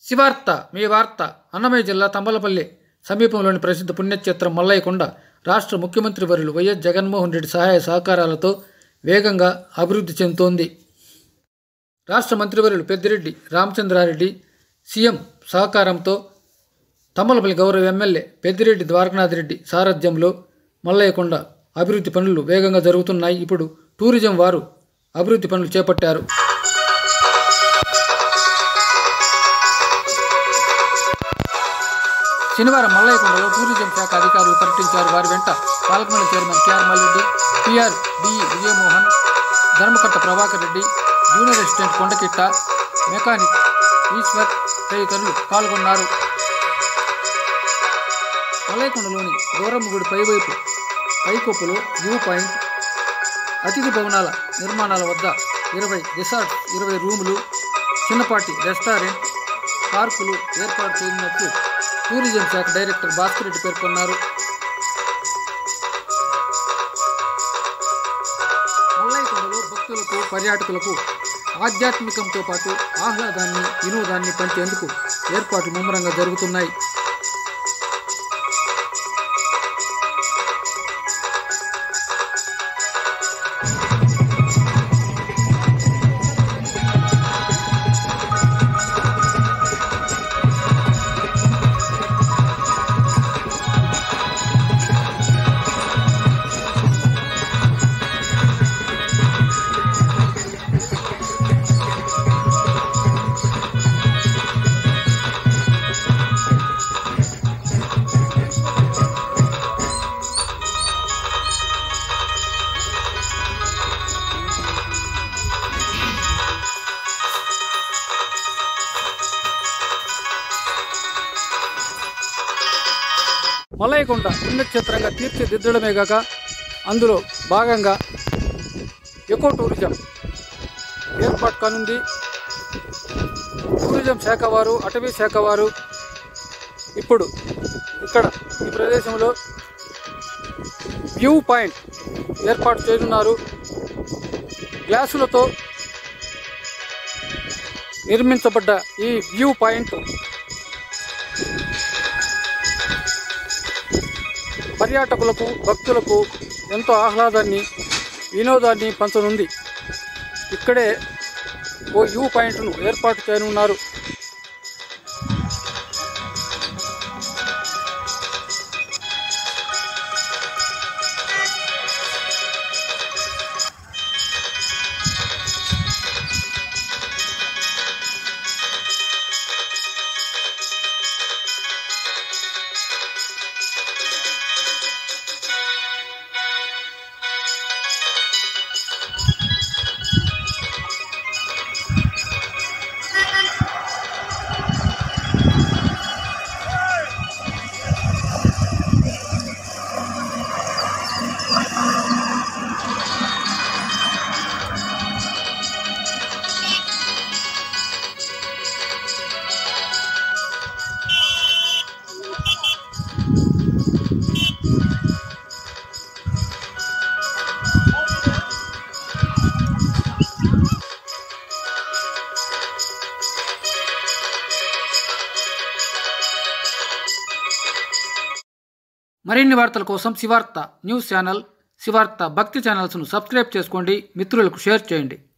శివార్త మీ వార్త అన్నమయ్య జిల్లా తంబలపల్లి సమీపంలోని ప్రసిద్ధ పుణ్యక్షేత్రం మల్లయ్యకొండ రాష్ట్ర ముఖ్యమంత్రి వర్యులు వైఎస్ జగన్మోహన్ రెడ్డి సహాయ సహకారాలతో వేగంగా అభివృద్ధి చెందుతోంది రాష్ట్ర మంత్రివర్యులు పెద్దిరెడ్డి రామచంద్రారెడ్డి సీఎం సహకారంతో తమ్మలపల్లి గౌరవ ఎమ్మెల్యే పెద్దిరెడ్డి ద్వారకనాథ్ రెడ్డి సారథ్యంలో మల్లయ్యకొండ అభివృద్ధి పనులు వేగంగా జరుగుతున్నాయి ఇప్పుడు టూరిజం వారు అభివృద్ధి పనులు చేపట్టారు శనివారం మల్లయ్యకొండలో టూరిజం శాఖ అధికారులు పర్యటించారు వారి వెంట పాలకమండలి chairman KR Malreddy PR DE Vijayamohan Dharmakatta Prabhakar Reddy junior assistant Kondakitta mechanic Eshwar తదితరులు పాల్గొన్నారు మల్లయ్యకొండలోని గౌరమ్మ గుడి పైవైపు పైకొప్పులో వ్యూ పాయింట్ అతిథి భవనాల నిర్మాణాల వద్ద ఇరవై రిసార్ట్స్ ఇరవై రూములు చిన్నపాటి రెస్టారెంట్ పార్కులు ఏర్పాటు చేయనున్నట్లు టూరిజం శాఖ డైరెక్టర్ భాస్కర్ రెడ్డి పేర్కొన్నారు మల్లయ్యకొండలో భక్తులకు పర్యాటకులకు ఆధ్యాత్మికంతో పాటు ఆహ్లాదాన్ని వినోదాన్ని పంచేందుకు ఏర్పాట్లు ముమ్మరంగా జరుగుతున్నాయి మలయకొండ పుణ్యక్షేత్రంగా తీర్చిదిద్దడమే కాక అందులో భాగంగా ఎకో టూరిజం ఏర్పాటు కానుంది టూరిజం శాఖ వారు అటవీ శాఖ వారు ఇప్పుడు ఇక్కడ ఈ ప్రదేశంలో వ్యూ పాయింట్ ఏర్పాటు చేయనున్నారు గ్లాసులతో నిర్మించబడ్డ ఈ వ్యూ పాయింట్ పర్యాటకులకు భక్తులకు ఎంతో ఆహ్లాదాన్ని వినోదాన్ని పంచనుంది ఇక్కడే ఓ వ్యూ పాయింట్ను ఏర్పాటు చేయనున్నారు మరిన్ని వార్తల కోసం శివార్త న్యూస్ ఛానల్ శివార్త భక్తి ఛానల్స్ను సబ్స్క్రైబ్ చేసుకోండి మిత్రులకు షేర్ చేయండి